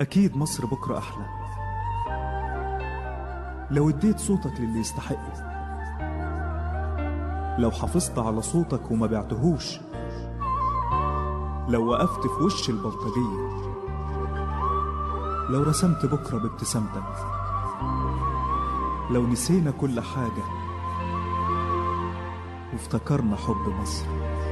أكيد مصر بكرة أحلى لو اديت صوتك للي يستحقه لو حافظت على صوتك وما بعتهوش لو وقفت في وش البلطجية لو رسمت بكرة بابتسامتك لو نسينا كل حاجة وافتكرنا حب مصر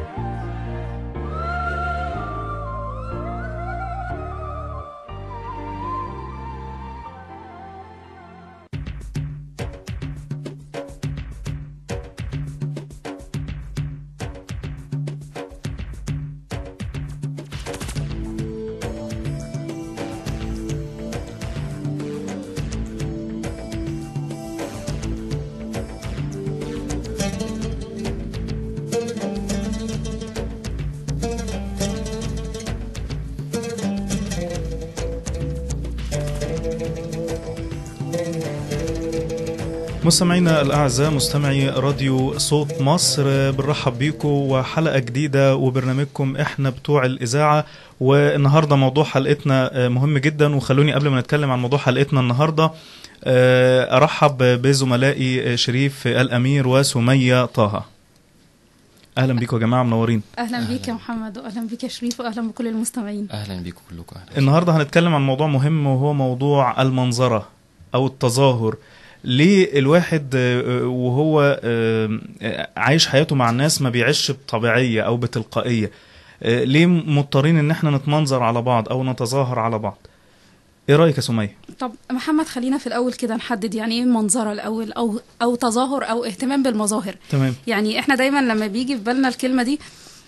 مستمعينا الأعزاء مستمعي راديو صوت مصر بنرحب بيكم وحلقة جديدة وبرنامجكم إحنا بتوع الإذاعة والنهاردة موضوع حلقتنا مهم جدا وخلوني قبل ما نتكلم عن موضوع حلقتنا النهاردة أرحب بزملائي شريف الأمير وسمية طه أهلا بيكم يا جماعة منورين اهلا بيك يا محمد واهلا بيك يا شريف واهلا بكل المستمعين اهلا بيكم كلكم اهلا النهاردة هنتكلم عن موضوع مهم وهو موضوع المنظرة أو التظاهر ليه الواحد آه، وهو آه، عايش حياته مع الناس ما بيعيش بطبيعية أو بتلقائية آه، ليه مضطرين ان احنا نتمنظر على بعض او نتظاهر على بعض ايه رايك يا سمية طب محمد خلينا في الاول كده نحدد يعني ايه منظره الاول او او تظاهر او اهتمام بالمظاهر تمام يعني احنا دايما لما بيجي في بالنا الكلمه دي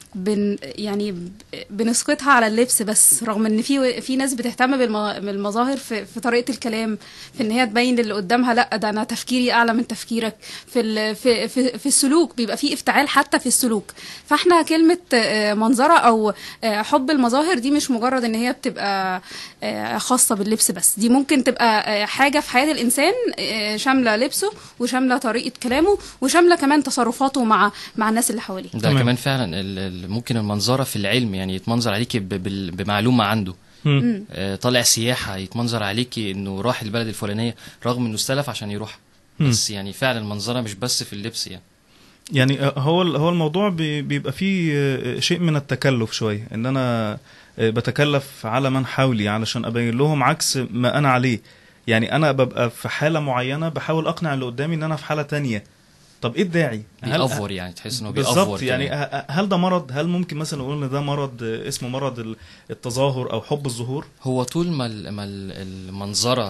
بن يعني ب- بنسقطها على اللبس بس رغم ان في في ناس بتهتم بالم- بالمظاهر في, في طريقه الكلام في ان هي تبين للي قدامها لا ده انا تفكيري اعلى من تفكيرك في ال في في, في السلوك بيبقى في افتعال حتى في السلوك فاحنا كلمه آه، منظره او آه، حب المظاهر دي مش مجرد ان هي بتبقى آه، خاصه باللبس بس دي ممكن تبقى آه، حاجه في حياه الانسان آه، شامله لبسه وشامله طريقه كلامه وشامله كمان تصرفاته مع مع الناس اللي حواليه ده تمام. كمان فعلا ال- ال- ممكن المنظره في العلم يعني يتمنظر عليكي ب- بال- بمعلومه عنده مم. آه، طالع سياحه يتمنظر عليكي انه راح البلد الفلانيه رغم انه استلف عشان يروح مم. بس يعني فعلا المنظره مش بس في اللبس يعني يعني آه، هو هو الموضوع بي- بيبقى فيه آه، شيء من التكلف شويه ان انا آه، بتكلف على من حولي علشان ابين لهم عكس ما انا عليه يعني انا ببقى في حاله معينه بحاول اقنع اللي قدامي ان انا في حاله تانية طب ايه الداعي هل- بيأفور يعني تحس انه بيأفور بالظبط كده. يعني ه- هل ده مرض هل ممكن مثلا نقول ان ده مرض آه، اسمه مرض ال- التظاهر او حب الظهور هو طول ما ال- ما ال- المنظره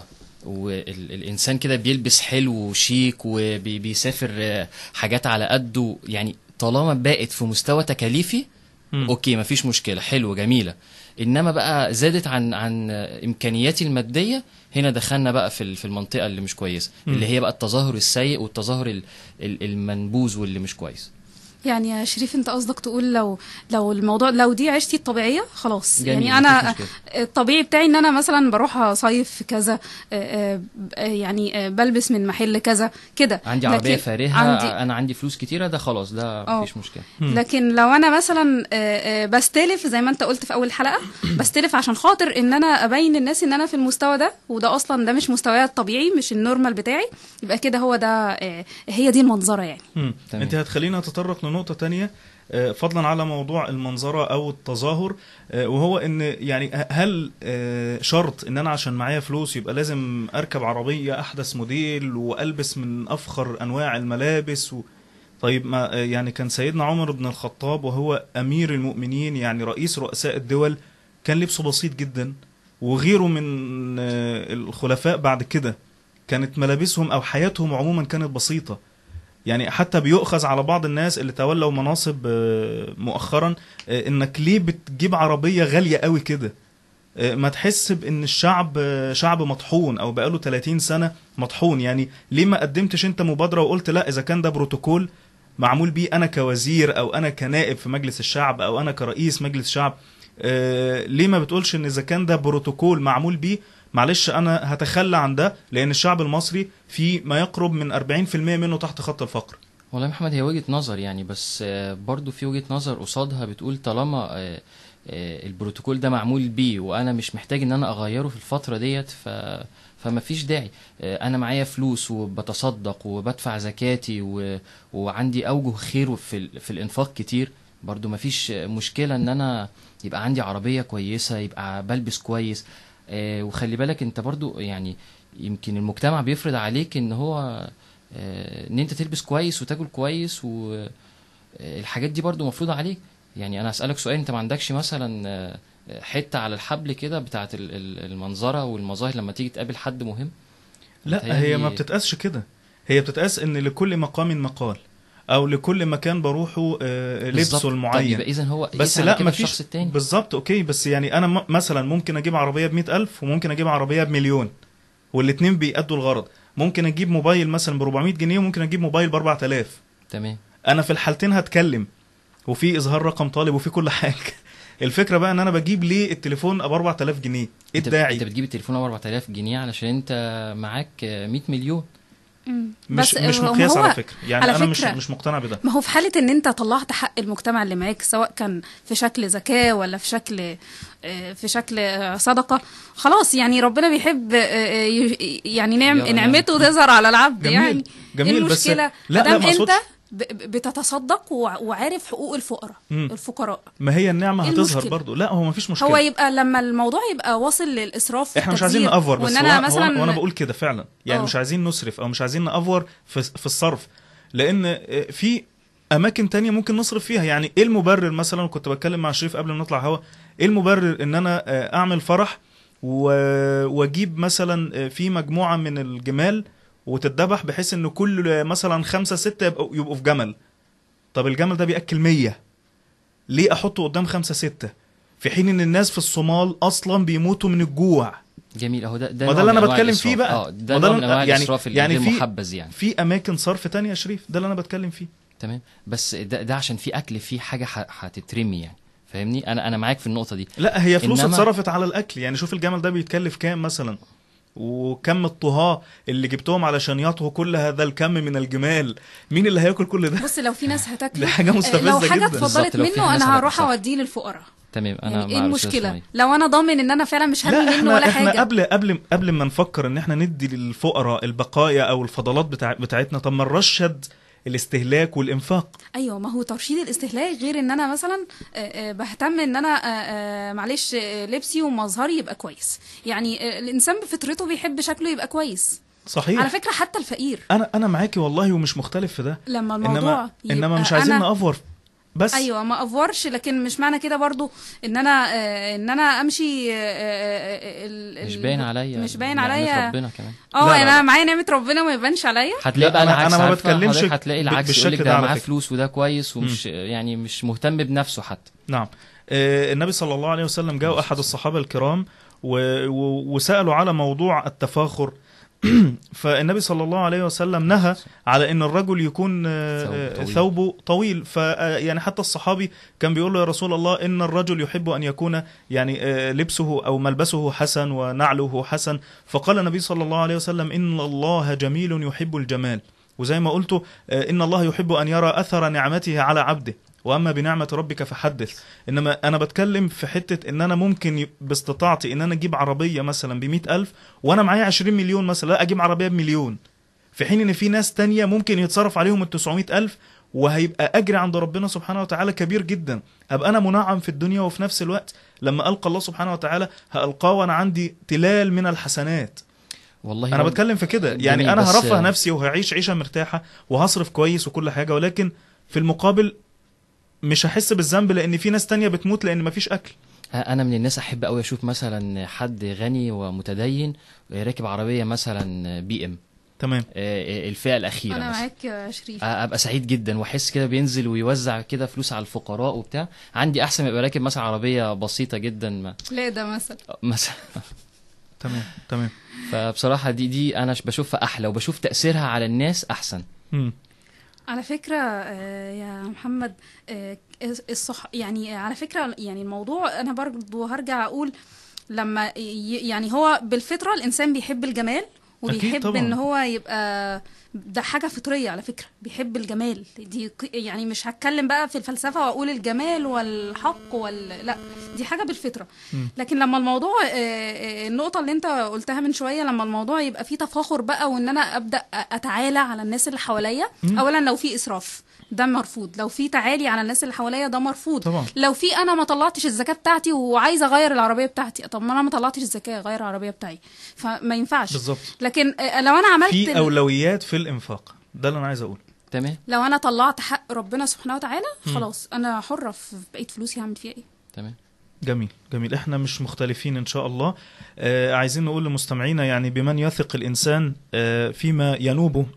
والانسان كده بيلبس حلو وشيك وبيسافر آه، حاجات على قده يعني طالما بقت في مستوى تكاليفي مم. اوكي مفيش مشكله حلوه جميله انما بقى زادت عن عن امكانياتي الماديه هنا دخلنا بقى في ال- في المنطقه اللي مش كويسه مم. اللي هي بقى التظاهر السيء والتظاهر ال- ال- المنبوذ واللي مش كويس يعني يا شريف انت قصدك تقول لو لو الموضوع لو دي عيشتي الطبيعيه خلاص جميل، يعني انا مفيش مشكلة. الطبيعي بتاعي ان انا مثلا بروح اصيف في كذا آه، آه، آه، يعني آه، بلبس من محل كذا كده عندي عربيه لكن فارهه عندي انا عندي فلوس كتيره ده خلاص ده اه. مفيش مشكله لكن لو انا مثلا آه، آه، بستلف زي ما انت قلت في اول حلقه بستلف عشان خاطر ان انا ابين للناس ان انا في المستوى ده وده اصلا ده مش مستواي الطبيعي مش النورمال بتاعي يبقى كده هو ده آه، هي دي المنظره يعني مم. تمام. انت هتخلينا نتطرق لنقطة تانية آه، فضلا على موضوع المنظرة او التظاهر آه، وهو ان يعني ه- هل آه، شرط ان انا عشان معايا فلوس يبقى لازم اركب عربية احدث موديل والبس من افخر انواع الملابس و... طيب ما آه، يعني كان سيدنا عمر بن الخطاب وهو امير المؤمنين يعني رئيس رؤساء الدول كان لبسه بسيط جدا وغيره من آه، الخلفاء بعد كده كانت ملابسهم او حياتهم عموما كانت بسيطة يعني حتى بيؤخذ على بعض الناس اللي تولوا مناصب آه، مؤخرا آه، انك ليه بتجيب عربية غالية قوي كده آه، ما تحس بان الشعب آه، شعب مطحون او بقاله 30 سنة مطحون يعني ليه ما قدمتش انت مبادرة وقلت لا اذا كان ده بروتوكول معمول بيه انا كوزير او انا كنائب في مجلس الشعب او انا كرئيس مجلس شعب آه، ليه ما بتقولش ان اذا كان ده بروتوكول معمول بيه معلش انا هتخلى عن ده لان الشعب المصري في ما يقرب من 40% منه تحت خط الفقر والله يا محمد هي وجهة نظر يعني بس آه، برضو في وجهة نظر قصادها بتقول طالما آه، آه، البروتوكول ده معمول بيه وانا مش محتاج ان انا اغيره في الفتره ديت ف فما فيش داعي آه، انا معايا فلوس وبتصدق وبدفع زكاتي و... وعندي اوجه خير في ال... في الانفاق كتير برضو ما فيش مشكله ان انا يبقى عندي عربيه كويسه يبقى بلبس كويس آه، وخلي بالك انت برضو يعني يمكن المجتمع بيفرض عليك ان هو آه، ان انت تلبس كويس وتاكل كويس والحاجات دي برضو مفروضة عليك يعني انا اسالك سؤال انت ما عندكش مثلا آه، حته على الحبل كده بتاعت ال- ال- المنظره والمظاهر لما تيجي تقابل حد مهم لا متهيألي- هي ما بتتقاسش كده هي بتتقاس ان لكل مقام مقال او لكل مكان بروحه آه، بالظبط. لبسه طب المعين يبقى اذا هو بس قيس على لا كده ما الشخص فيش التاني بالظبط اوكي بس يعني انا م- مثلا ممكن اجيب عربيه ب ألف وممكن اجيب عربيه بمليون والاتنين بيأدوا الغرض ممكن اجيب موبايل مثلا ب 400 جنيه وممكن اجيب موبايل ب 4000 تمام انا في الحالتين هتكلم وفي اظهار رقم طالب وفي كل حاجه الفكره بقى ان انا بجيب ليه التليفون ب 4000 جنيه ايه انت, الداعي انت بتجيب التليفون ب 4000 جنيه علشان انت معاك آه، 100 مليون مم. مش بس مش هو- مقياس هو- على فكره يعني على انا مش فكرة- مش مقتنع بده ما هو في حالة ان انت طلعت حق المجتمع اللي معاك سواء كان في شكل زكاة ولا في شكل آه، في شكل آه، صدقة خلاص يعني ربنا بيحب آه، آه، ي- يعني نعم يلا نعمته تظهر على العبد جميل، يعني جميل، إيه بس- المشكلة لا، لا، مادام ما انت أقصدش. ب- ب- بتتصدق وع- وعارف حقوق الفقراء مم. الفقراء ما هي النعمه إيه هتظهر المشكلة؟ برضو لا هو ما فيش مشكله هو يبقى لما الموضوع يبقى واصل للاسراف احنا مش عايزين والتبذير، نافور بس وان هو انا مثلا مثلا وانا بقول كده فعلا يعني اه. مش عايزين نسرف او مش عايزين نافور في في الصرف لان اه، في اماكن تانية ممكن نصرف فيها يعني ايه المبرر مثلا كنت بتكلم مع شريف قبل ما نطلع هوا ايه المبرر ان انا اه، اعمل فرح و- واجيب مثلا اه، في مجموعه من الجمال وتتذبح بحيث ان كل اه، مثلا خمسة ستة يبقوا, يبقوا في جمل طب الجمل ده بياكل مية ليه احطه قدام خمسة ستة في حين ان الناس في الصومال اصلا بيموتوا من الجوع جميل اهو ده ده ما ده نوع اللي من انا أنواع بتكلم الإسراف. فيه بقى. اه ده ما ده نوع من اللي- انواع يعني- الاسراف يعني يعني في- المحبذ يعني في اماكن صرف تانية يا شريف ده اللي انا بتكلم فيه تمام بس ده, ده عشان في اكل في حاجه ح- هتترمي يعني فاهمني انا انا معاك في النقطه دي لا هي فلوس إنما- اتصرفت على الاكل يعني شوف الجمل ده بيتكلف كام مثلا وكم الطهاة اللي جبتهم علشان يطهوا كل هذا الكم من الجمال مين اللي هياكل كل ده بص لو في ناس هتاكل دي حاجة مستفزة لو حاجه جدا. اتفضلت بالظبط، لو في منه ناس انا هتاكل، هروح صح. اوديه للفقراء تمام انا يعني ايه مع الأستاذ المشكله إسماعيل. لو انا ضامن ان انا فعلا مش هرمي لا منه احنا ولا احنا حاجه قبل قبل قبل ما نفكر ان احنا ندي للفقراء البقايا او الفضلات بتاع بتاعتنا طب ما نرشد الاستهلاك والانفاق ايوه ما هو ترشيد الاستهلاك غير ان انا مثلا آه، آه، بهتم ان انا آه، آه، معلش آه، لبسي ومظهري يبقى كويس يعني آه، الانسان بفطرته بيحب شكله يبقى كويس صحيح على فكره حتى الفقير انا انا معاكي والله ومش مختلف في ده لما الموضوع انما انما يبقى مش عايزين أنا- نافور بس ايوه ما افورش لكن مش معنى كده برضو ان انا آه، ان انا امشي آه، آه، ال- ال- مش باين عليا مش باين نعمة عليا ربنا كمان اه لا، لا، انا لا. معايا نعمه ربنا ما يبانش عليا هتلاقي لا، بقى أنا- العكس أنا ما عارفة؟ بتكلمش حضرتك هتلاقي ب- العكس يقول لك بالشكل ده ده على معاه فكرة. فلوس وده كويس ومش يعني مش مهتم بنفسه حتى نعم آه، النبي صلى الله عليه وسلم جاء أحد الصحابة الكرام و- و- وسألوا على موضوع التفاخر فالنبي صلى الله عليه وسلم نهى على ان الرجل يكون آه، ثوب آه، طويل. ثوبه طويل ف آه، يعني حتى الصحابي كان بيقول له يا رسول الله ان الرجل يحب ان يكون يعني آه، لبسه او ملبسه حسن ونعله حسن فقال النبي صلى الله عليه وسلم ان الله جميل يحب الجمال وزي ما قلت آه، ان الله يحب ان يرى اثر نعمته على عبده واما بنعمه ربك فحدث انما انا بتكلم في حته ان انا ممكن ي- باستطاعتي ان انا اجيب عربيه مثلا ب ألف وانا معايا 20 مليون مثلا لا اجيب عربيه بمليون في حين ان في ناس تانية ممكن يتصرف عليهم ال 900 ألف وهيبقى أجر عند ربنا سبحانه وتعالى كبير جدا أبقى أنا منعم في الدنيا وفي نفس الوقت لما ألقى الله سبحانه وتعالى هألقاه وأنا عندي تلال من الحسنات والله أنا هو- بتكلم في كده جميل، يعني أنا بس- هرفه نفسي وهعيش عيشة مرتاحة وهصرف كويس وكل حاجة ولكن في المقابل مش هحس بالذنب لأن في ناس تانية بتموت لأن مفيش أكل انا من الناس احب قوي اشوف مثلا حد غني ومتدين راكب عربيه مثلا بي ام تمام آه، الفئه الاخيره انا مثلا معاك يا شريف آه، ابقى سعيد جدا واحس كده بينزل ويوزع كده فلوس على الفقراء وبتاع عندي احسن ما يبقى راكب مثلا عربيه بسيطه جدا ما لا ده مثلا مثلا تمام تمام فبصراحه دي دي انا بشوفها احلى وبشوف تاثيرها على الناس احسن مم. على فكرة آه، يا محمد آه، الصح يعني على فكرة يعني الموضوع أنا برضو هرجع أقول لما ي- يعني هو بالفطرة الإنسان بيحب الجمال وبيحب طبعاً. ان هو يبقى ده حاجه فطريه على فكره بيحب الجمال دي ق- يعني مش هتكلم بقى في الفلسفه واقول الجمال والحق وال لا دي حاجه بالفطره مم. لكن لما الموضوع آه، آه، النقطه اللي انت قلتها من شويه لما الموضوع يبقى فيه تفاخر بقى وان انا ابدا اتعالى على الناس اللي حواليا مم. اولا لو في اسراف ده مرفوض لو في تعالي على الناس اللي حواليا ده مرفوض طبعا لو في انا ما طلعتش الزكاه بتاعتي وعايزه اغير العربيه بتاعتي طب ما انا ما طلعتش الزكاه غير العربيه بتاعي فما ينفعش بالظبط لكن آه، لو انا عملت في ال- اولويات في الانفاق ده اللي انا عايز اقوله تمام لو انا طلعت حق ربنا سبحانه وتعالى مم. خلاص انا حره في بقيه فلوسي هعمل فيها ايه تمام جميل جميل احنا مش مختلفين ان شاء الله آه عايزين نقول لمستمعينا يعني بمن يثق الانسان آه فيما ينوبه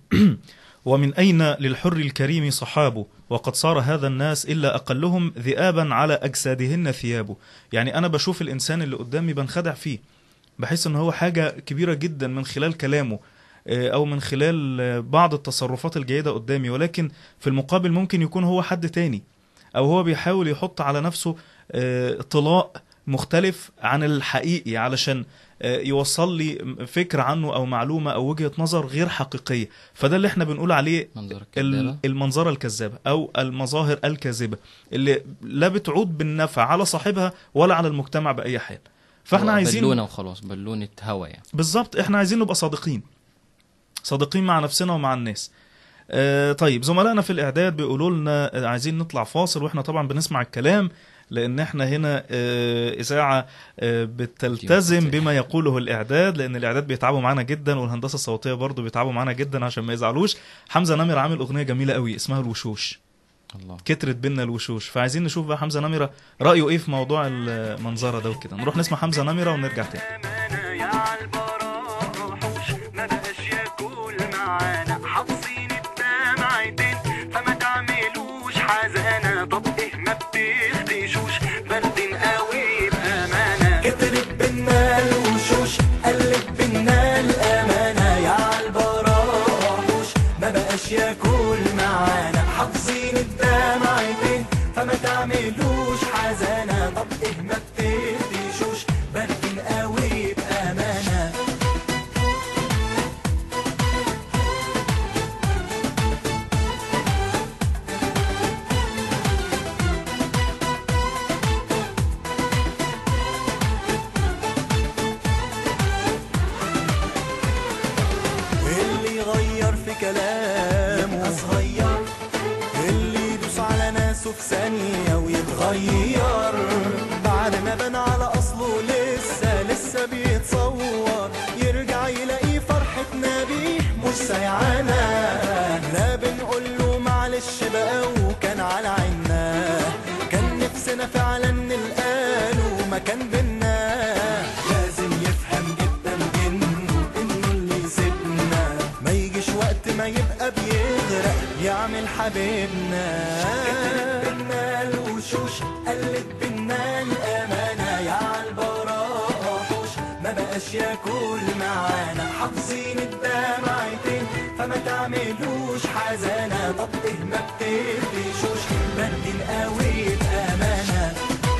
ومن اين للحر الكريم صحابه وقد صار هذا الناس الا اقلهم ذئابا على اجسادهن ثيابه يعني انا بشوف الانسان اللي قدامي بنخدع فيه بحس ان هو حاجه كبيره جدا من خلال كلامه آه، او من خلال آه، بعض التصرفات الجيده قدامي ولكن في المقابل ممكن يكون هو حد تاني او هو بيحاول يحط على نفسه آه، طلاء مختلف عن الحقيقي علشان آه، يوصل لي فكرة عنه او معلومة او وجهة نظر غير حقيقية فده اللي احنا بنقول عليه منظر ال- الكذابة المنظرة الكذابة او المظاهر الكاذبة اللي لا بتعود بالنفع على صاحبها ولا على المجتمع بأي حال فاحنا هو عايزين بالونه وخلاص بالونه هوا يعني بالظبط احنا عايزين نبقى صادقين صادقين مع نفسنا ومع الناس آه طيب زملائنا في الاعداد بيقولوا لنا آه، عايزين نطلع فاصل واحنا طبعا بنسمع الكلام لان احنا هنا آه اذاعه آه بتلتزم بما يقوله الاعداد لان الاعداد بيتعبوا معانا جدا والهندسه الصوتيه برضو بيتعبوا معانا جدا عشان ما يزعلوش حمزه نمر عامل اغنيه جميله قوي اسمها الوشوش الله كترت بينا الوشوش فعايزين نشوف بقى حمزه نمره رايه ايه في موضوع المنظره ده وكده نروح نسمع حمزه نمره ونرجع تاني أمانة يا عالبراء وحوش ما بقاش ياكل معانا حافظين الدمعتين فما تعملوش حزانة طب ايه ما بتخدشوش بردين قوي بأمانة كترت بينا الوشوش قلت بينا الأمانة يا عالبراء وحوش ما بقاش ياكل معانا حافظين الدمعتين فما تعملوش حزانة طب ايه ما بتخدشوش بردين قوي بأمانة اللي يغير في كلامه صغير اللي يدوس على ناسه في ثانية ويتغير بعد ما بان على أصله لسه لسه بيتصور يرجع يلاقي فرحتنا بيه مش سيعانة لا بنقول له معلش بقى وكان على عنا كان نفسنا فعلا نلقاله مكان بينا لازم يفهم جدا انه انه اللي يسيبنا ما يجيش وقت ما يبقى بيغرق يعمل حبيبنا كترت بينا الوشوش قلت بينا الامانه يا عالبراء وحوش ما بقاش ياكل معانا حافظين الدمعتين فما تعملوش حزانه طب ايه ما بتقفشوش بردين قوي بامانه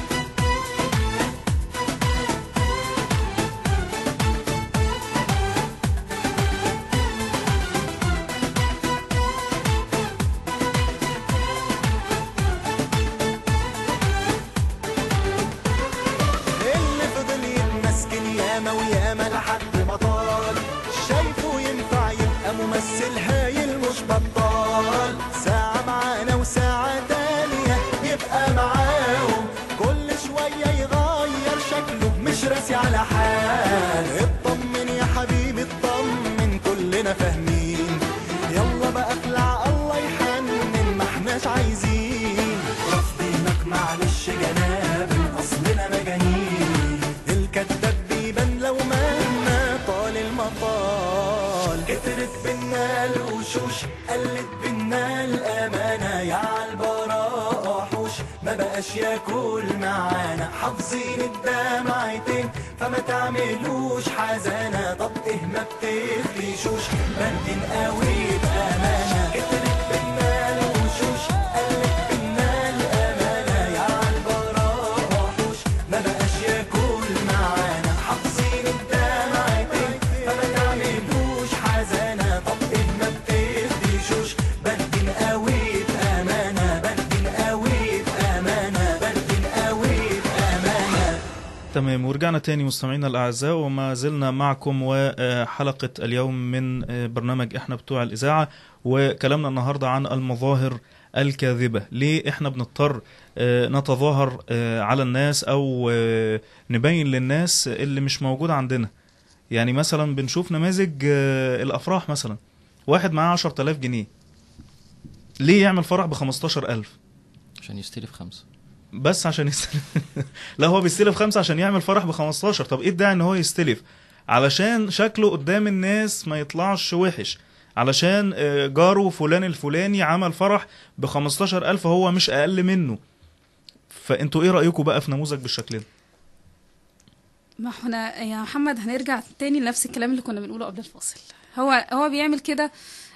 اللي فضل يتمسكن ياما وياما لحد ما طال شايفه ينفع يبقى ممثل هايل مش بطال ساعة معانا وساعة تانية يبقى معاهم كل شوية يغير شكله مش راسي على حال اطمن يا حبيبي اطمن كلنا فاهمين يلا بقى اخلع الله يحنن ما احناش عايزين رافضينك معلش جناب اصلنا مجانين الكداب بيبان لو مهما طال المطال كترت بينا الوشوش قلت بينا الامانه يا عالبراء وحوش ما بقاش ياكل معانا حافظين الدمعتين فما تعملوش حزانه طب ايه ما بتخليشوش بردين قوي بامانه كترت بينا الوشوش قلت بينا الامانه يا عالبراء وحوش ما بقاش ياكل معانا حافظين الدمعتين فما تعملوش تمام ورجعنا تاني مستمعينا الأعزاء وما زلنا معكم وحلقة اليوم من برنامج إحنا بتوع الإذاعة وكلامنا النهاردة عن المظاهر الكاذبة ليه إحنا بنضطر آه، نتظاهر آه، على الناس أو آه، نبين للناس اللي مش موجود عندنا يعني مثلا بنشوف نماذج آه، الأفراح مثلا واحد معاه 10000 جنيه ليه يعمل فرح ب 15000 عشان يستلف خمسة بس عشان يستلف لا هو بيستلف خمسة عشان يعمل فرح ب 15 طب ايه الداعي ان هو يستلف علشان شكله قدام الناس ما يطلعش وحش علشان آه، جاره فلان الفلاني عمل فرح ب 15000 هو مش اقل منه فانتوا ايه رايكم بقى في نموذج بالشكل ده ما احنا يا محمد هنرجع تاني لنفس الكلام اللي كنا بنقوله قبل الفاصل هو هو بيعمل كده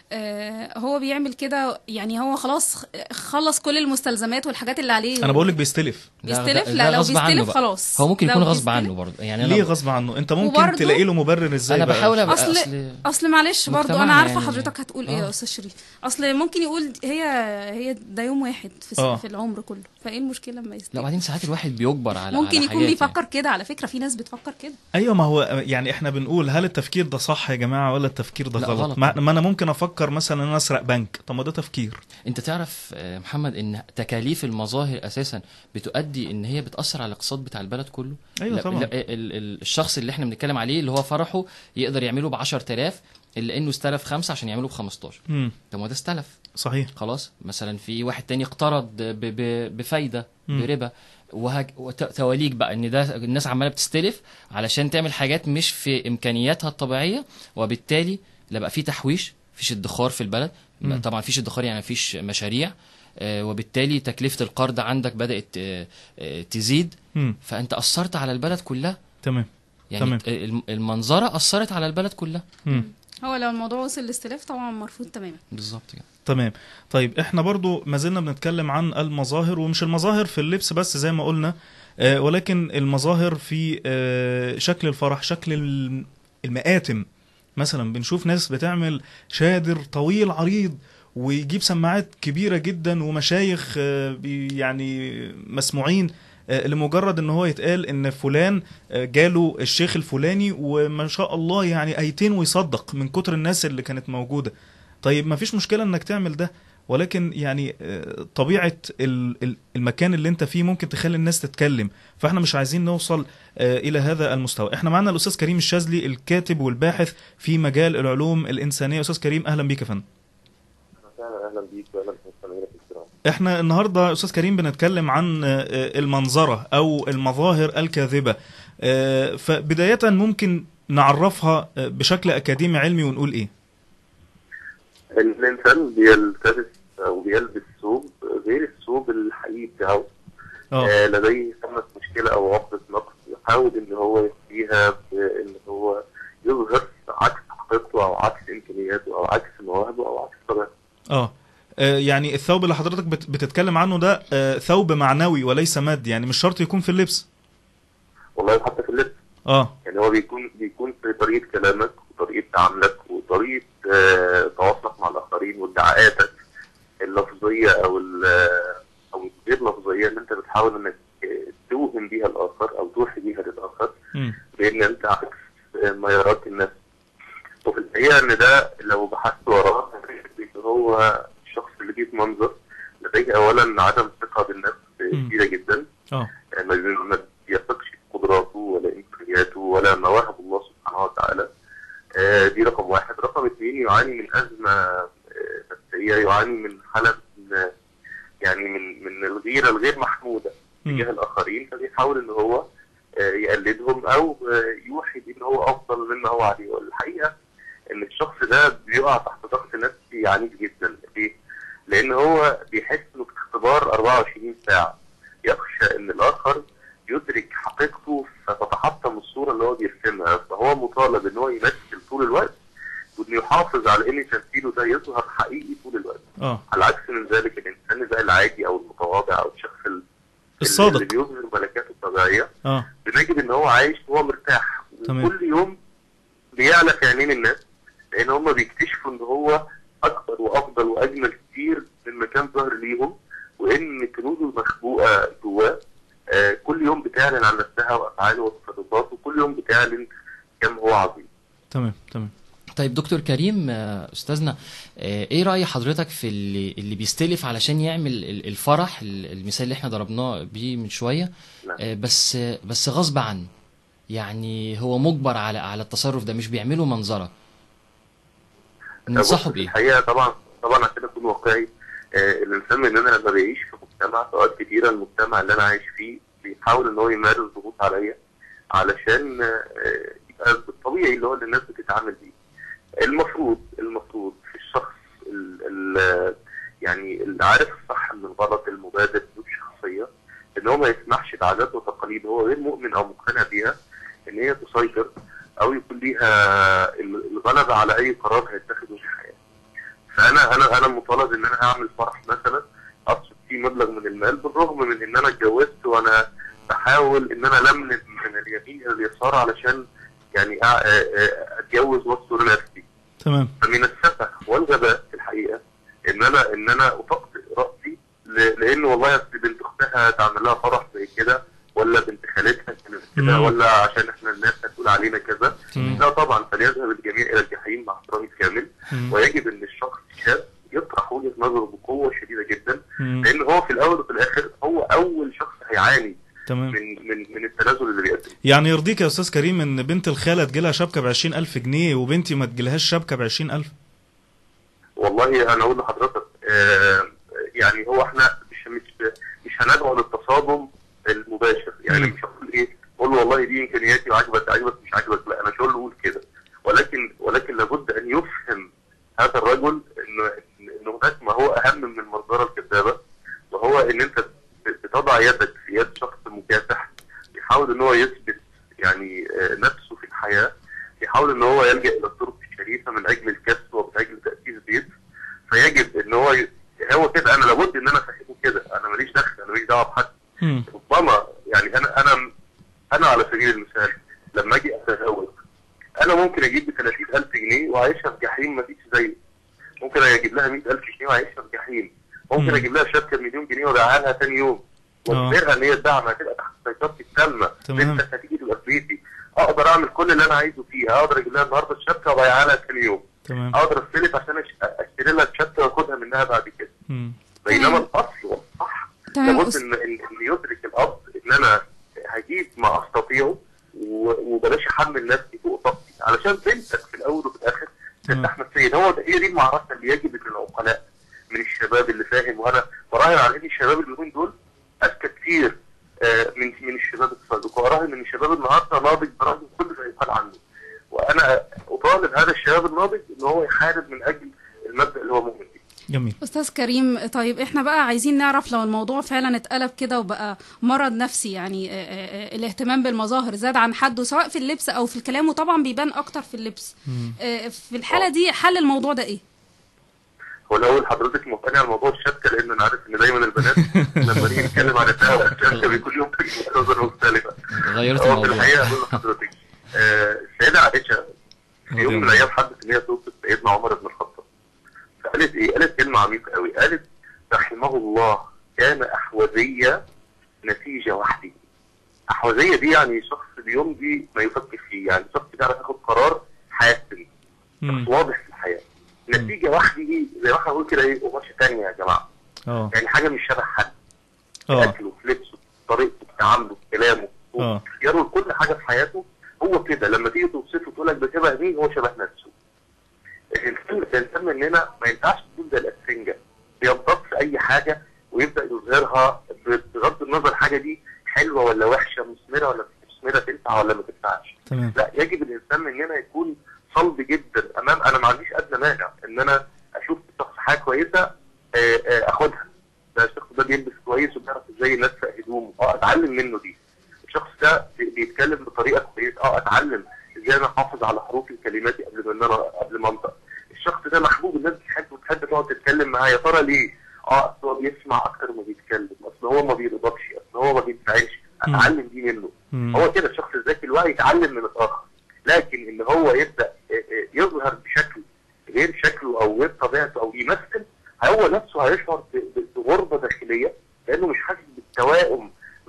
آه، هو بيعمل كده يعني هو خلاص خلص كل المستلزمات والحاجات اللي عليه انا بقول لك بيستلف بيستلف؟ ده- لا، ده لو غصب عنه بيستلف بقى. خلاص. هو ممكن لو يكون غصب بيستلف- عنه برضه يعني أنا ليه غصب عنه انت ممكن وبرضه- تلاقي له مبرر ازاي انا بقى؟ بحاول ابقى اصل اصل اصل معلش برضو انا مجتمعنا عارفه يعني- حضرتك هتقول ايه آه. يا استاذ شريف اصل ممكن يقول هي هي ده يوم واحد في, آه. في العمر كله فايه المشكله لما لا يستلف وبعدين ساعات الواحد بيجبر على ممكن على يكون حاجات بيفكر كده على فكره في ناس بتفكر كده ايوه ما هو يعني احنا بنقول هل التفكير ده صح يا جماعه ولا التفكير ده لا، غلط, غلط. ما ما انا ممكن افكر مثلا ان انا اسرق بنك طب ما ده تفكير انت تعرف آه، محمد ان تكاليف المظاهر اساسا بتؤدي ان هي بتاثر على الاقتصاد بتاع البلد كله أيوة لا- طبعا. لا، ال- ال- الشخص اللي احنا بنتكلم عليه اللي هو فرحه يقدر يعمله ب 10000 الا انه استلف خمسه عشان يعمله ب 15 امم طب ما ده استلف صحيح خلاص مثلا في واحد تاني اقترض ب- ب- بفايده مم. بربا وهج... وتواليك بقى ان ده الناس عماله بتستلف علشان تعمل حاجات مش في امكانياتها الطبيعيه وبالتالي لا بقى في تحويش فيش ادخار في البلد مم. طبعا فيش ادخار يعني فيش مشاريع آه، وبالتالي تكلفه القرض عندك بدات آه، آه، تزيد امم فانت اثرت على البلد كلها تمام يعني تمام. الم- المنظره اثرت على البلد كلها امم هو لو الموضوع وصل لاستلاف طبعا مرفوض تماما بالظبط كده تمام طيب احنا برضو ما زلنا بنتكلم عن المظاهر ومش المظاهر في اللبس بس زي ما قلنا آه ولكن المظاهر في آه شكل الفرح شكل الم- المآتم مثلا بنشوف ناس بتعمل شادر طويل عريض ويجيب سماعات كبيرة جدا ومشايخ آه بي- يعني مسموعين آه، لمجرد ان هو يتقال ان فلان آه، جاله الشيخ الفلاني وما شاء الله يعني ايتين ويصدق من كتر الناس اللي كانت موجودة طيب ما فيش مشكلة انك تعمل ده ولكن يعني آه، طبيعة ال- ال- المكان اللي انت فيه ممكن تخلي الناس تتكلم فاحنا مش عايزين نوصل آه، الى هذا المستوى احنا معنا الاستاذ كريم الشاذلي الكاتب والباحث في مجال العلوم الانسانية استاذ كريم اهلا بيك يا فندم اهلا اهلا بيك واهلا بالمستمعين في الكرام احنا النهارده يا استاذ كريم بنتكلم عن آه، آه، المنظره او المظاهر الكاذبه آه، فبدايه ممكن نعرفها آه، بشكل اكاديمي علمي ونقول ايه الانسان بيلتبس او بيلبس ثوب غير الثوب الحقيقي بتاعه اه آه لديه ثمة مشكله او عقده نقص يحاول ان هو يخفيها بان هو يظهر عكس حقيقته او عكس امكانياته او عكس مواهبه او عكس طبيعته اه آه، يعني الثوب اللي حضرتك بت- بتتكلم عنه ده آه، ثوب معنوي وليس مادي يعني مش شرط يكون في اللبس والله حتى في اللبس اه يعني هو بيكون بيكون في طريقه كلامك وطريقه تعاملك وطريقه آه، تواصلك مع الاخرين وادعاءاتك اللفظيه او ال- او الغير لفظيه اللي انت بتحاول انك آه، توهم بيها الاخر او توحي بيها للاخر مم. بان انت عكس آه، ما يراك الناس وفي الحقيقه ان ده لو بحثت وراه هتجد ان هو الشخص اللي بيتمنظر لديه اولا عدم ثقه بالنفس مم. كبيره جدا اه يعني ما بي- ما بيثقش في قدراته ولا امكانياته ولا مواهب الله سبحانه وتعالى آه، دي رقم واحد رقم اثنين يعاني من ازمه آه، نفسيه يعاني من حاله من يعني من من الغيره الغير محموده مم. تجاه الاخرين فبيحاول ان هو آه، يقلدهم او آه، يوحي بان هو افضل مما هو عليه والحقيقه ان الشخص ده بيقع تحت ضغط نفسي عنيف جدا ليه؟ لان هو بيحس انه في اختبار 24 ساعه يخشى ان الاخر يدرك حقيقته فتتحطم الصوره اللي هو بيرسمها فهو مطالب ان هو يمثل طول الوقت وانه يحافظ على ان تمثيله ده يظهر حقيقي طول الوقت اه على عكس من ذلك الانسان زي العادي او المتواضع او الشخص ال- اللي الصادق بيظهر ملكاته الطبيعيه اه بنجد ان هو عايش وهو مرتاح تمام. وكل يوم بيعلى في عينين الناس لان هم بيكتشفوا ان هو اكبر وافضل واجمل كتير مما كان ظاهر ليهم وان كنوزه المخبوءه جواه آه، كل يوم بتعلن عن نفسها وافعاله وتصرفاته كل يوم بتعلن كم هو عظيم تمام تمام طيب دكتور كريم آه، استاذنا آه، ايه رأي حضرتك في اللي اللي بيستلف علشان يعمل ال- الفرح ال- المثال اللي احنا ضربناه بيه من شوية نعم. آه، بس آه، بس غصب عنه يعني هو مجبر على على التصرف ده مش بيعمله منظرة ننصحه بص، بايه الحقيقه طبعا طبعا عشان اكون واقعي آه، الانسان مننا لما بيعيش في مجتمع اوقات كتيره المجتمع اللي انا عايش فيه بيحاول ان هو يمارس ضغوط عليا علشان آه، يبقى بالطبيعي اللي هو اللي الناس بتتعامل بيه المفروض المفروض في الشخص ال ال يعني اللي عارف الصح من الغلط المبادر ذو شخصيه ان هو ما يسمحش بعادات وتقاليد هو غير مؤمن او مقتنع بيها ان هي تسيطر او يكون ليها الغلبه على اي قرار هيتخذه في الحياه. فانا انا انا مطالب ان انا اعمل فرح مثلا اصرف فيه مبلغ من المال بالرغم من ان انا اتجوزت وانا بحاول ان انا لمن من اليمين الى اليسار علشان يعني أ- أ- أ- اتجوز واستر نفسي. تمام فمن السفه والغباء في الحقيقه ان انا ان انا اطقطق راسي ل- لان والله أصل بنت اختها تعمل لها فرح زي كده ولا بنت خالتها كانت كده مم. ولا عشان احنا الناس هتقول علينا كذا مم. لا طبعا فليذهب الجميع الى الجحيم مع احترامي الكامل مم. ويجب ان الشخص الشاب يطرح وجهه نظره بقوه شديده جدا مم. لان هو في الاول وفي الاخر هو اول شخص هيعاني تمام من من من التنازل اللي بيقدم يعني يرضيك يا استاذ كريم ان بنت الخاله تجيلها شبكه ب 20000 جنيه وبنتي ما تجيلهاش شبكه ب 20000 والله انا اقول لحضرتك آه يعني هو احنا مش مش مش هندعو للتصادم المباشر يعني مم. مش هقول ايه قول له والله دي امكانياتي وعجبك عجبك مش عجبك لا انا مش هقول له قول كده ولكن ولكن لابد ان يفهم هذا الرجل انه ان هناك ما هو اهم من المنظره الكذابه وهو ان انت بتضع يدك في يد شخص مكافح بيحاول ان هو يثبت يعني آه، نفسه في الحياه بيحاول ان هو يلجا الى الطرق الشريفه من اجل الكسب ومن اجل تاسيس بيت فيجب ان هو ي... هو كده انا لابد ان انا افهمه كده انا ماليش دخل انا ماليش دعوه بحد مم. ربما يعني انا انا انا على سبيل المثال لما اجي اتزوج انا ممكن اجيب ب 30000 جنيه واعيشها في جحيم ما فيش زيه ممكن اجيب لها 100000 جنيه واعيشها في جحيم ممكن مم. اجيب لها شبكه بمليون جنيه وابيعها لها ثاني يوم واجبرها ان هي تدعم هتبقى تحت سيطرتي التامه تمام. بنتك هتيجي تبقى في بيتي اقدر اعمل كل اللي انا عايزه فيها اقدر اجيب لها النهارده الشبكه وابيعها لها ثاني يوم تمام اقدر استلف عشان أش- اشتري لها الشبكه واخدها منها بعد كده مم. بينما تمام. الاصل والصح تمام لابد أس- ان ان إن يدرك الاب ان انا هجيب ما استطيعه و- وبلاش احمل نفسي فوق طاقتي علشان بنتك في الاول وفي الاخر تمام. ترتاح نفسيا هو ده هي دي المعركه اللي يجب ان العقلاء من الشباب اللي فاهم وانا براهن على ان الشباب اليومين دول اذكى كتير آه، من من الشباب السابق واراهن ان الشباب النهارده ناضج برغم كل ما يقال عنه وانا اطالب هذا الشباب الناضج ان هو يحارب من اجل المبدا اللي هو مؤمن بيه جميل استاذ كريم طيب احنا بقى عايزين نعرف لو الموضوع فعلا اتقلب كده وبقى مرض نفسي يعني آه، آه، آه، الاهتمام بالمظاهر زاد عن حده سواء في اللبس او في الكلام وطبعا بيبان اكتر في اللبس مم. آه، في الحاله دي حل الموضوع ده ايه هو الاول حضرتك موافقاني على موضوع الشبكه لان انا عارف ان دايما البنات لما نيجي نتكلم عن الذهب والشبكه بيكون لهم وجهه نظر مختلفه غيرت هو في الموضوع الحقيقه اقول لحضرتك آه، السيده عائشه في يوم من الايام حبت ان هي توصف سيدنا عمر بن الخطاب فقالت ايه؟ قالت كلمه عميقه قوي قالت رحمه الله كان احوذيه نتيجه وحده احوذيه دي يعني شخص بيمضي ما يفكر فيه يعني شخص بيعرف ياخد قرار حاسم مم. واضح في الحياه نتيجه وحده دي زي ما احنا بنقول كده ايه قماشه ثانيه يا جماعه اه يعني حاجه مش شبه حد في اه اكله في لبسه في طريقته في تعامله في كلامه آه. في اختياره لكل حاجه في حياته هو كده لما تيجي توصفه تقول لك ده شبه مين هو شبه نفسه الانسان الانسان مننا ما ينفعش تكون زي الاسفنجه بيمتص اي حاجه ويبدا يظهرها بغض النظر الحاجه دي حلوه ولا وحشه مثمره ولا مش مثمره تنفع ولا ما تنفعش تمام لا يجب الانسان مننا يكون صلب جدا امام انا ما عنديش ادنى مانع ان انا اشوف شخص حاجه كويسه آه، آه، اخدها ده الشخص ده بيلبس كويس وبيعرف ازاي ينسق هدومه اه اتعلم منه دي الشخص ده بي- بيتكلم بطريقه كويسه اه اتعلم ازاي انا احافظ على حروف كلماتي قبل ما إن انا قبل ما انطق الشخص ده محبوب الناس بتحبه وتحب تقعد تتكلم معاه يا ترى ليه؟ اه اصل هو بيسمع اكتر ما بيتكلم اصل هو ما بيرضاش اصل هو ما بينفعلش مم. اتعلم دي منه مم. هو كده الشخص الذكي الواعي يتعلم من الاخر لكن ان هو يبدا آه، آه، يظهر بشكل غير شكله او غير طبيعته او يمثل هو نفسه هيشعر ب- ب- بغربه داخليه لانه مش حاسس بالتوائم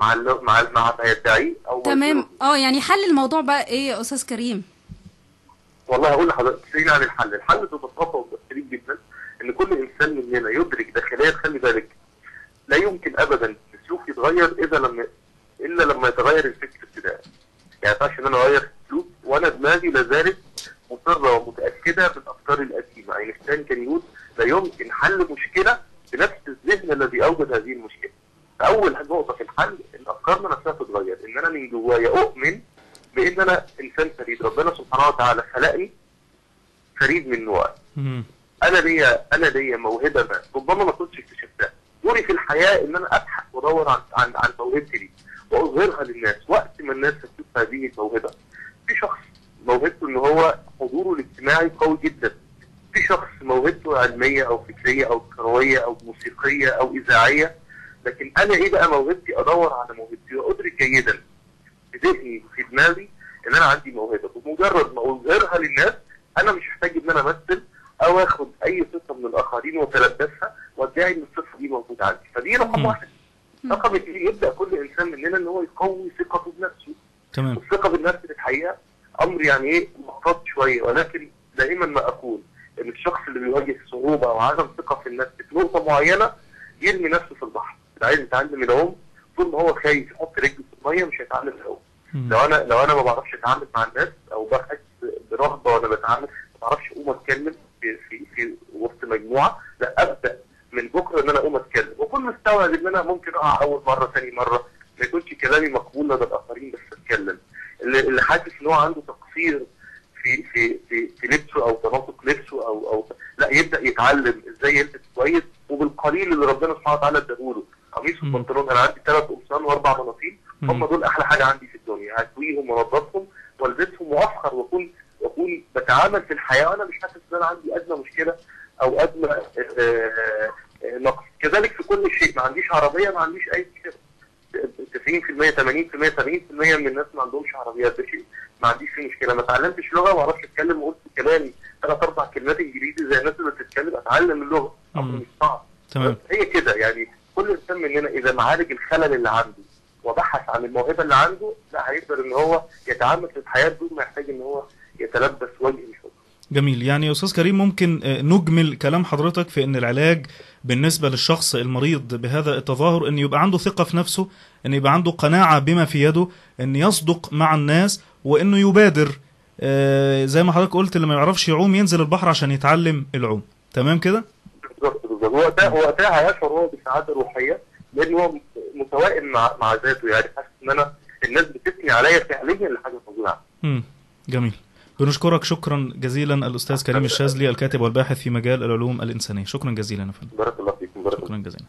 مع ال- مع مع ما يدعيه او ما تمام يظهره. اه يعني حل الموضوع بقى ايه يا استاذ كريم والله هقول لحضرتك سيبيني عن الحل، الحل ببساطه وبسيط جدا ان كل انسان مننا يدرك داخليا خلي بالك لا يمكن ابدا السلوك يتغير اذا لما الا لما يتغير الفكر ابتداء. يعني ما ينفعش ان انا اغير السلوك وانا دماغي لا زالت مصره ومتاكده بالافكار القديمه، اينشتاين كان يقول لا يمكن حل مشكله بنفس الذهن الذي اوجد هذه المشكله. فاول نقطه في الحل ان افكارنا نفسها تتغير، ان انا من جوايا اؤمن بان انا انسان فريد، ربنا سبحانه وتعالى خلقني فريد من نوعه. مم. انا ليا انا ليا موهبه ما ربما ما كنتش اكتشفتها دوري في الحياه ان انا ابحث وادور عن عن عن موهبتي دي واظهرها للناس وقت ما الناس تشوف هذه الموهبه في شخص موهبته ان هو حضوره الاجتماعي قوي جدا في شخص موهبته علميه او فكريه او كرويه او موسيقيه او اذاعيه لكن انا ايه بقى موهبتي ادور على موهبتي وادرك جيدا في ذهني في دماغي ان انا عندي موهبه بمجرد ما اظهرها للناس انا مش محتاج ان انا امثل او اخد اي صفه من الاخرين واتلبسها وادعي ان الصفه دي موجوده عندي فدي رقم مم. واحد رقم اثنين يبدا كل انسان مننا ان هو يقوي ثقته بنفسه تمام والثقه بالنفس في الحقيقه امر يعني ايه مخاط شويه ولكن دائما ما اقول ان الشخص اللي بيواجه صعوبه او عدم ثقه في النفس في نقطه معينه يرمي نفسه في البحر اللي عايز يتعلم العوم طول ما هو خايف يحط رجله في الميه مش هيتعلم العوم مم. لو انا لو انا ما بعرفش اتعامل مع الناس او بحس برهبه وانا بتعامل ما بعرفش اقوم اتكلم في في في وسط مجموعه لا ابدا من بكره ان انا اقوم اتكلم واكون مستوعب ان انا ممكن اقع اول مره ثاني مره ما يكونش كلامي مقبول لدى الاخرين بس اتكلم اللي, اللي حاسس ان هو عنده تقصير في في في في لبسه او تناسق لبسه او او لا يبدا يتعلم ازاي يلبس كويس وبالقليل اللي ربنا سبحانه وتعالى اداهوله قميص مم. وبنطلون انا عندي ثلاث قمصان واربع بناطيل مم. هم دول احلى حاجه عندي في الدنيا هكويهم وانضفهم والبسهم وافخر واكون واكون بتعامل في الحياه وانا مش حاسس ان انا عندي ادنى مشكله او ادنى آه، آه، آه، نقص كذلك في كل شيء ما عنديش عربيه ما عنديش اي مشكله 90% 80% 70% من الناس ما عندهمش عربيات ده شيء ما عنديش فيه مشكله ما اتعلمتش لغه ما اعرفش اتكلم وقلت كلامي ثلاث اربع كلمات انجليزي زي الناس اللي بتتكلم اتعلم اللغه امر مم. مش صعب تمام هي كده يعني كل انسان مننا اذا معالج الخلل اللي عنده وبحث عن الموهبه اللي عنده لا هيقدر ان هو يتعامل في الحياه بدون ما يحتاج ان هو يتلبس وجه الحب جميل يعني يا استاذ كريم ممكن آه، نجمل كلام حضرتك في ان العلاج بالنسبه للشخص المريض بهذا التظاهر ان يبقى عنده ثقه في نفسه ان يبقى عنده قناعه بما في يده ان يصدق مع الناس وانه يبادر آه، زي ما حضرتك قلت اللي ما يعرفش يعوم ينزل البحر عشان يتعلم العوم تمام كده بالظبط بالظبط وقتها وقتها هيشعر هو بسعاده روحيه لان هو متوائم مع مع ذاته يعني حاسس ان انا الناس بتثني عليا فعليا لحاجه موجوده عندي. مم. جميل بنشكرك شكرا جزيلا الاستاذ كريم الشاذلي الكاتب والباحث في مجال العلوم الانسانيه شكرا جزيلا يا فندم بارك الله فيكم بارك الله شكرا جزيلا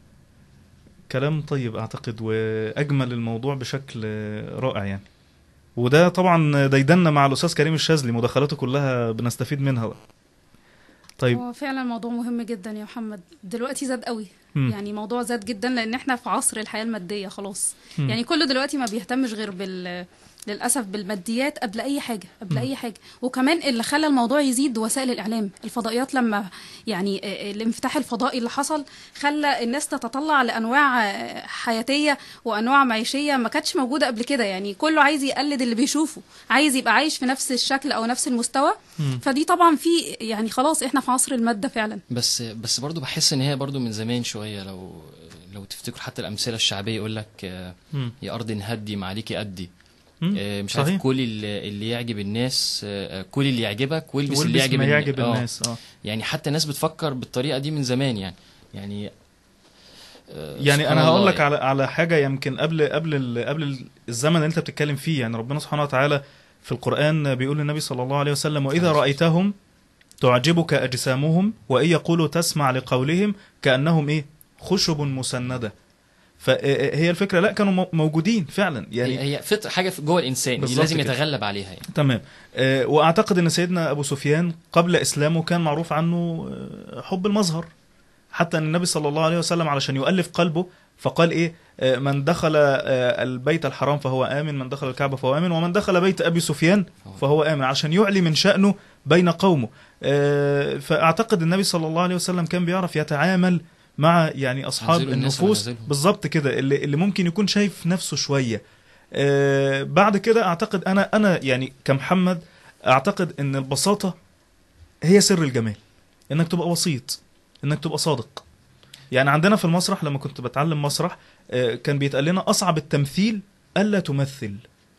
كلام طيب اعتقد واجمل الموضوع بشكل رائع يعني وده طبعا ديدنا مع الاستاذ كريم الشاذلي مداخلاته كلها بنستفيد منها بقى. طيب هو فعلا موضوع مهم جدا يا محمد دلوقتي زاد قوي مم. يعني موضوع زاد جدا لان احنا في عصر الحياه الماديه خلاص مم. يعني كله دلوقتي ما بيهتمش غير بال للاسف بالماديات قبل اي حاجه قبل اي حاجه وكمان اللي خلى الموضوع يزيد وسائل الاعلام الفضائيات لما يعني آه، الانفتاح الفضائي اللي حصل خلى الناس تتطلع لانواع آه، حياتيه وانواع معيشيه ما كانتش موجوده قبل كده يعني كله عايز يقلد اللي بيشوفه عايز يبقى عايش في نفس الشكل او نفس المستوى مم. فدي طبعا في يعني خلاص احنا في عصر الماده فعلا بس بس برضو بحس ان هي برضو من زمان شويه لو لو تفتكروا حتى الامثله الشعبيه يقول لك آه، مم. يا ارض هدي ما عليكي ادي مم. آه، مش صحيح. عارف كل اللي, اللي يعجب الناس آه، آه، كل اللي يعجبك والبس اللي والبس يعجب ما الن- يعجب آه. الناس اه يعني حتى الناس بتفكر بالطريقه دي من زمان يعني يعني آه، يعني سبحان انا هقول الله لك على على حاجه يمكن قبل قبل ال- قبل الزمن اللي انت بتتكلم فيه يعني ربنا سبحانه وتعالى في القران بيقول للنبي صلى الله عليه وسلم واذا رايتهم تعجبك اجسامهم وان يقولوا تسمع لقولهم كانهم ايه خشب مسنده فهي الفكره لا كانوا مو- موجودين فعلا يعني يعني هي فطر حاجه في جوه الانسان بالظبط لازم كده. يتغلب عليها يعني تمام آه، واعتقد ان سيدنا ابو سفيان قبل اسلامه كان معروف عنه آه، حب المظهر حتى ان النبي صلى الله عليه وسلم علشان يؤلف قلبه فقال ايه آه، من دخل آه، البيت الحرام فهو امن من دخل الكعبه فهو امن ومن دخل بيت ابي سفيان فهو امن عشان يعلي من شانه بين قومه آه، فاعتقد النبي صلى الله عليه وسلم كان بيعرف يتعامل مع يعني اصحاب منزله الناس النفوس ومنازلهم. بالظبط كده اللي, اللي ممكن يكون شايف نفسه شويه آه بعد كده اعتقد انا انا يعني كمحمد اعتقد ان البساطه هي سر الجمال انك تبقى بسيط انك تبقى صادق يعني عندنا في المسرح لما كنت بتعلم مسرح آه، كان بيتقال لنا اصعب التمثيل الا تمثل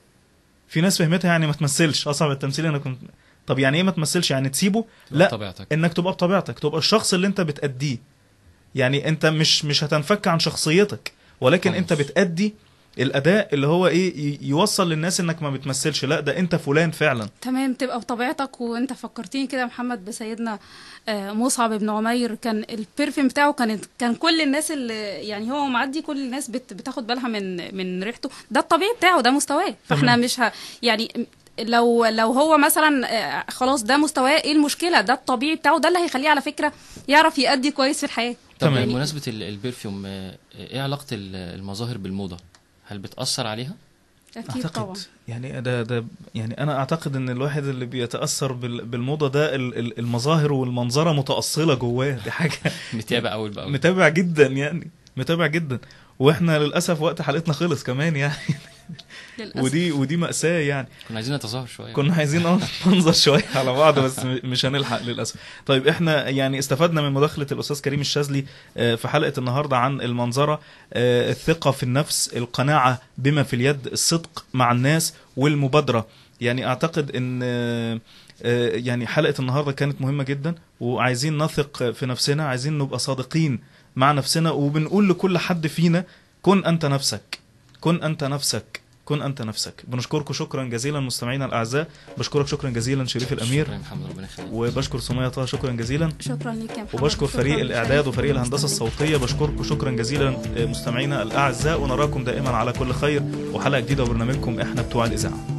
في ناس فهمتها يعني ما تمثلش اصعب التمثيل انا كنت طب يعني ايه ما تمثلش يعني تسيبه لا طبيعتك انك تبقى بطبيعتك تبقى الشخص اللي انت بتأديه يعني انت مش مش هتنفك عن شخصيتك ولكن خلاص. انت بتأدي الاداء اللي هو ايه ي- يوصل للناس انك ما بتمثلش لا ده انت فلان فعلا تمام تبقى بطبيعتك وانت فكرتيني كده يا محمد بسيدنا آه، مصعب بن عمير كان البرفيوم بتاعه كانت كان كل الناس اللي يعني هو معدي كل الناس بت بتاخد بالها من من ريحته ده الطبيعي بتاعه ده مستواه فاحنا تمام. مش ه يعني لو لو هو مثلا آه، خلاص ده مستواه ايه المشكله ده الطبيعي بتاعه ده اللي هيخليه على فكره يعرف يأدي كويس في الحياه طب تمام. بمناسبة ال- البرفيوم آه، ايه علاقة ال- المظاهر بالموضة؟ هل بتأثر عليها؟ اكيد اعتقد طبعا يعني ده ده يعني انا اعتقد ان الواحد اللي بيتاثر بال- بالموضه ده ال- ال- المظاهر والمنظره متاصله جواه دي حاجه متابع أول بأول متابع جدا يعني متابع جدا واحنا للاسف وقت حلقتنا خلص كمان يعني للاسف ودي ودي ماساه يعني كنا عايزين نتظاهر شوية كنا عايزين اه ننظر شويه على بعض بس م- مش هنلحق للاسف طيب احنا يعني استفدنا من مداخله الاستاذ كريم الشاذلي آه، في حلقه النهارده عن المنظره آه، الثقه في النفس القناعه بما في اليد الصدق مع الناس والمبادره يعني اعتقد ان آه، آه، يعني حلقه النهارده كانت مهمه جدا وعايزين نثق في نفسنا عايزين نبقى صادقين مع نفسنا وبنقول لكل حد فينا كن انت نفسك كن انت نفسك كن انت نفسك بنشكركم شكرا جزيلا مستمعينا الاعزاء بشكرك شكرا جزيلا شريف الامير شكرا يا محمد ربنا يخليك وبشكر سمية طه شكرا جزيلا شكرا ليك يا محمد وبشكر وشكراً فريق لشريف الاعداد وفريق الهندسه المستمعين. الصوتيه بشكركم شكرا جزيلا مستمعينا الاعزاء ونراكم دائما على كل خير وحلقه جديده وبرنامجكم احنا بتوع الاذاعه